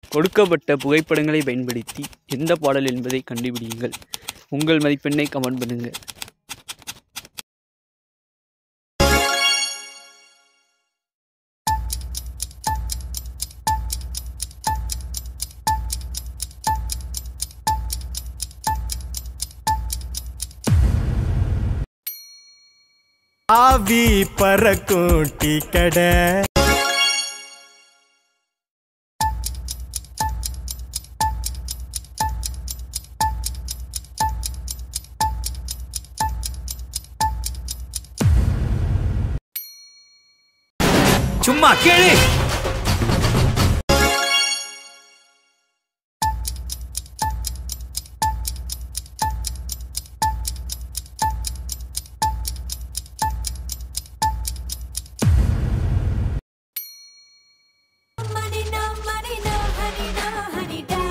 கொடுக்கப்பட்ட புகைப்படங்களை பயன்படுத்தி எந்த பாடல் என்பதை கண்டுபிடியுங்கள் உங்கள் மதிப்பெண்ணை கமெண்ட் பண்ணுங்கள் ஆவி பறக்கும் டீ கடை சும்மா கேளு மணினா மணினா ஹனினா ஹனிடா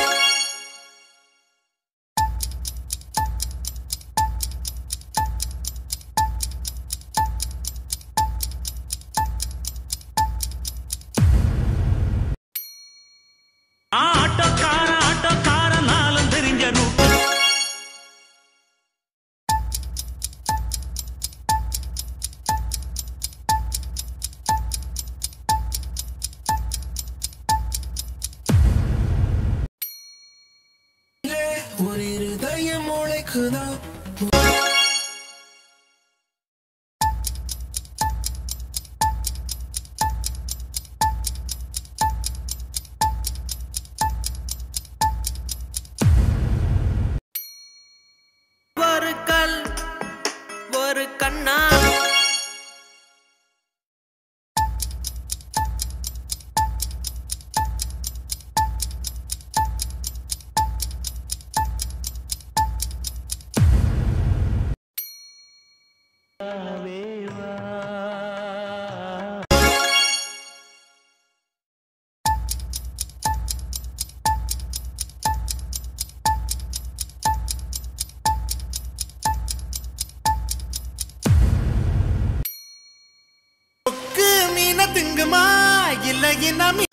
ஆட்டோக்கார ஆட்டோக்கார நாளும் தெரிஞ்ச நூட்டு ஒரு இருதயம் முளைக்குதா ஒரு கல் ஒரு கண்ணா கொக்கு மீன திங்குமா இல்ல இன மீ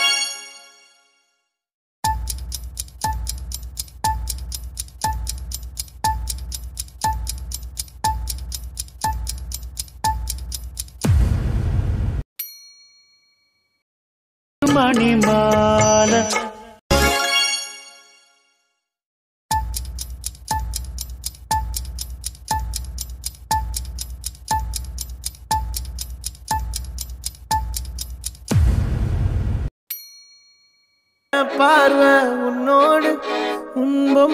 பார்வை உன்னோடு இன்பம்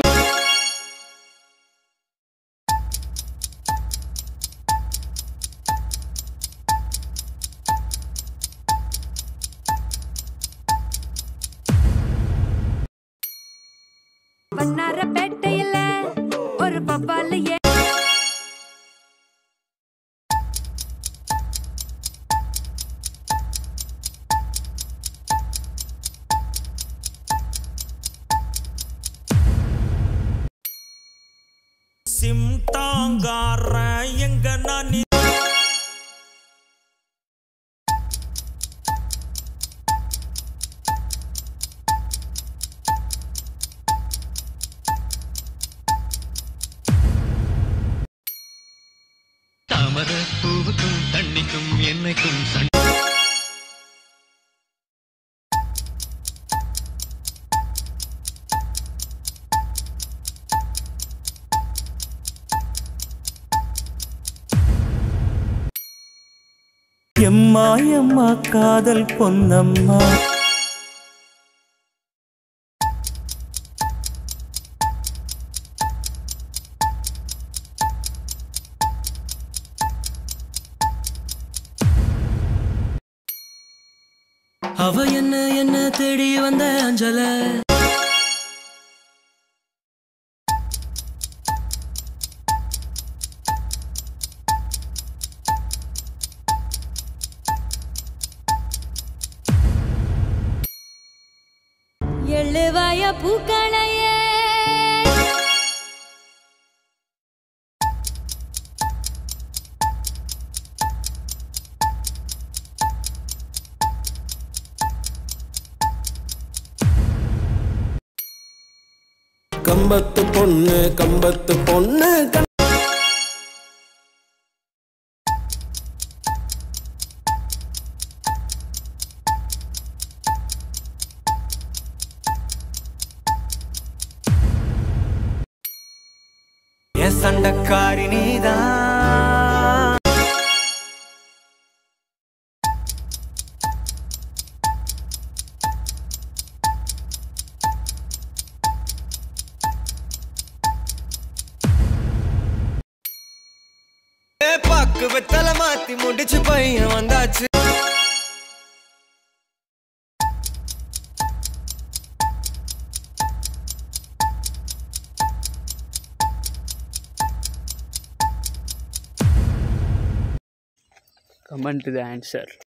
பண்ணார பேட்டையில ஒரு பப்பால ஏ சிம்டாங்கார எங்க நான் நீ- தாமர பூவுக்கும் தண்ணிக்கும் என்னைக்கும் சண்டை எம்மா எம்மா காதல் பொன்னம்மா அவ என்ன என்ன தேடி வந்த அஞ்சல எழுவாய பூக்களையே கம்பத்து பொண்ணு கம்பத்து பொண்ணு கண்- என் சண்டக்காரி நீதான் ஏ, பாக்கு வெத்தல மாத்தி முடிச்சு பையன் வந்தாச்சு கமெண்ட் த ஆன்சர்